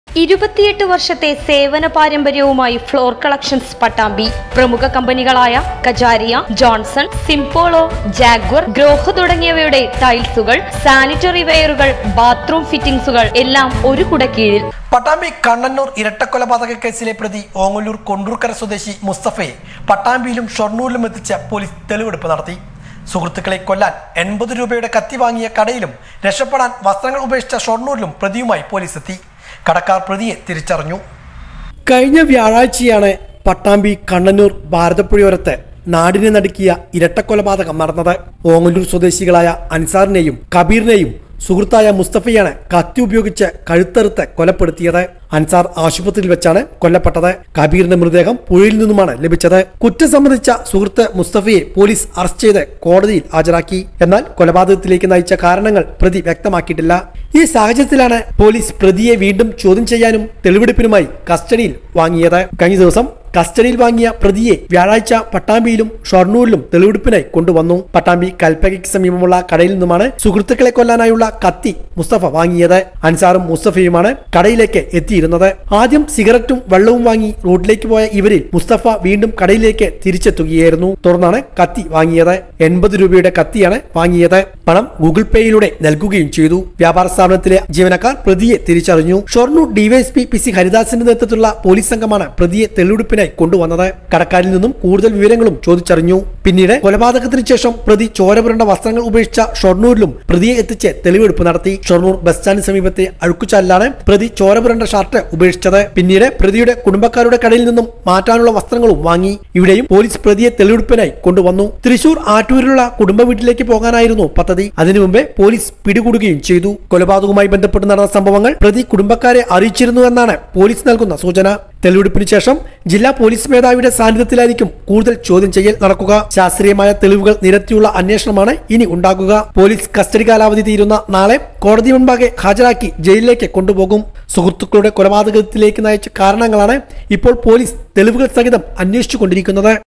ഇരുപത്തിയെട്ട് വർഷത്തെ സേവന പാരമ്പര്യവുമായി ഫ്ലോർ കളക്ഷൻസ് പട്ടാമ്പി പ്രമുഖ കമ്പനികളായ Kajaria Johnson Simpolo Jaguar Grohe തുടങ്ങിയവയുടെ ടൈൽസുകൾ സാനിറ്ററി വെയറുകൾ ബാത്റൂം ഫിറ്റിംഗ്സുകൾ എല്ലാം ഒരു കുടക്കീഴിൽ പട്ടാമ്പി കണ്ണന്നൂർ ഇരട്ടക്കൊലപാതക കേസിലെ പ്രതി ഓങ്ങല്ലൂർ കൊണ്ടൂർക്കര സ്വദേശി മുസ്തഫയെ പട്ടാമ്പിയിലും ഷൊർണൂരിലും എത്തിച്ച പോലീസ് തെളിവെടുപ്പ് നടത്തി സുഹൃത്തുക്കളെ കൊല്ലാൻ എൺപത് രൂപയുടെ കത്തി വാങ്ങിയ കടയിലും രക്ഷപ്പെടാൻ വസ്ത്രങ്ങൾ ഉപേക്ഷിച്ച ഷൊർണൂരിലും പ്രതിയുമായി പോലീസ് എത്തി കടക്കാർ പ്രതിയെ തിരിച്ചറിഞ്ഞു കഴിഞ്ഞ വ്യാഴാഴ്ചയാണ് പട്ടാമ്പി കണ്ണന്നൂർ ഭാരതപ്പുഴയോരത്ത് നാടിനെ നടുക്കിയ ഇരട്ടക്കൊലപാതകം നടന്നത് ഓങ്ങല്ലൂർ സ്വദേശികളായ അൻസാറിനെയും കബീറിനെയും സുഹൃത്തായ മുസ്തഫയാണ് കത്തി ഉപയോഗിച്ച് കഴുത്തറുത്ത് കൊലപ്പെടുത്തിയത് അൻസാർ ആശുപത്രിയിൽ വെച്ചാണ് കൊല്ലപ്പെട്ടത് കബീറിന്റെ മൃതദേഹം പുഴയിൽ നിന്നുമാണ് ലഭിച്ചത് കുറ്റം സംബന്ധിച്ച സുഹൃത്ത് മുസ്തഫയെ പോലീസ് അറസ്റ്റ് ചെയ്ത് കോടതിയിൽ ഹാജരാക്കി എന്നാൽ കൊലപാതകത്തിലേക്ക് നയിച്ച കാരണങ്ങൾ പ്രതി വ്യക്തമാക്കിയിട്ടില്ല ഈ സാഹചര്യത്തിലാണ് പോലീസ് പ്രതിയെ വീണ്ടും ചോദ്യം ചെയ്യാനും തെളിവെടുപ്പിനുമായി കസ്റ്റഡിയിൽ വാങ്ങിയത് കഴിഞ്ഞ ദിവസം കസ്റ്റഡിയിൽ വാങ്ങിയ പ്രതിയെ വ്യാഴാഴ്ച പട്ടാമ്പിയിലും ഷൊർണൂരിലും തെളിവെടുപ്പിനായി കൊണ്ടുവന്നു പട്ടാമ്പി കൽപ്പകയ്ക്ക് സമീപമുള്ള കടയിൽ നിന്നുമാണ് സുഹൃത്തുക്കളെ കൊല്ലാനായുള്ള കത്തി മുസ്തഫ വാങ്ങിയത് അൻസാറും മുസ്തഫയുമാണ് കടയിലേക്ക് എത്തിയിരുന്നത് ആദ്യം സിഗരറ്റും വെള്ളവും വാങ്ങി റോഡിലേക്ക് പോയ ഇവരിൽ മുസ്തഫ വീണ്ടും കടയിലേക്ക് തിരിച്ചെത്തുകയായിരുന്നു തുടർന്നാണ് കത്തി വാങ്ങിയത് എൺപത് രൂപയുടെ കത്തിയാണ് വാങ്ങിയത് പണം ഗൂഗിൾ പേയിലൂടെ നൽകുകയും ചെയ്തു വ്യാപാര സ്ഥാപനത്തിലെ ജീവനക്കാർ പ്രതിയെ തിരിച്ചറിഞ്ഞു ഷൊർണൂർ ഡിവൈഎസ്പി പി സി ഹരിദാസിന്റെ നേതൃത്വത്തിലുള്ള പോലീസ് സംഘമാണ് പ്രതിയെ തെളിവെടുപ്പിനായി കൊണ്ടുവന്നത് കടക്കാരിൽ നിന്നും കൂടുതൽ വിവരങ്ങളും ചോദിച്ചറിഞ്ഞു പിന്നീട് കൊലപാതകത്തിന് ശേഷം പ്രതി ചോരപുരണ്ട വസ്ത്രങ്ങൾ ഉപേക്ഷിച്ച ഷൊർണൂരിലും പ്രതിയെ എത്തിച്ച് തെളിവെടുപ്പ് നടത്തി ഷൊർണൂർ ബസ് സ്റ്റാൻഡിന് സമീപത്തെ അഴുക്കുചാലിലാണ് പ്രതി ചോരപുരണ്ട ഷർട്ട് ഉപേക്ഷിച്ചത് പിന്നീട് പ്രതിയുടെ കുടുംബക്കാരുടെ കടയിൽ നിന്നും മാറ്റാനുള്ള വസ്ത്രങ്ങളും വാങ്ങി ഇവിടെയും പോലീസ് പ്രതിയെ തെളിവെടുപ്പിനായി കൊണ്ടുവന്നു തൃശൂർ ആറ്റൂരിലുള്ള കുടുംബ വീട്ടിലേക്ക് പോകാനായിരുന്നു പദ്ധതി അതിനു മുമ്പേ പോലീസ് പിടികൂടുകയും ചെയ്തു കൊലപാതകവുമായി ബന്ധപ്പെട്ട് നടന്ന സംഭവങ്ങൾ പ്രതി കുടുംബക്കാരെ അറിയിച്ചിരുന്നു എന്നാണ് പോലീസ് നൽകുന്ന സൂചന തെളിവെടുപ്പിന് ശേഷം ജില്ലാ പോലീസ് മേധാവിയുടെ സാന്നിധ്യത്തിലായിരിക്കും കൂടുതൽ ചോദ്യം ചെയ്യൽ നടക്കുക ശാസ്ത്രീയമായ തെളിവുകൾ നിരത്തിയുള്ള അന്വേഷണമാണ് ഇനി ഉണ്ടാകുക പോലീസ് കസ്റ്റഡി കാലാവധി തീരുന്ന നാളെ കോടതി മുൻപാകെ ഹാജരാക്കി ജയിലിലേക്ക് കൊണ്ടുപോകും സുഹൃത്തുക്കളുടെ കൊലപാതകത്തിലേക്ക് നയിച്ച കാരണങ്ങളാണ് ഇപ്പോൾ പോലീസ് തെളിവുകൾ സഹിതം അന്വേഷിച്ചുകൊണ്ടിരിക്കുന്നത്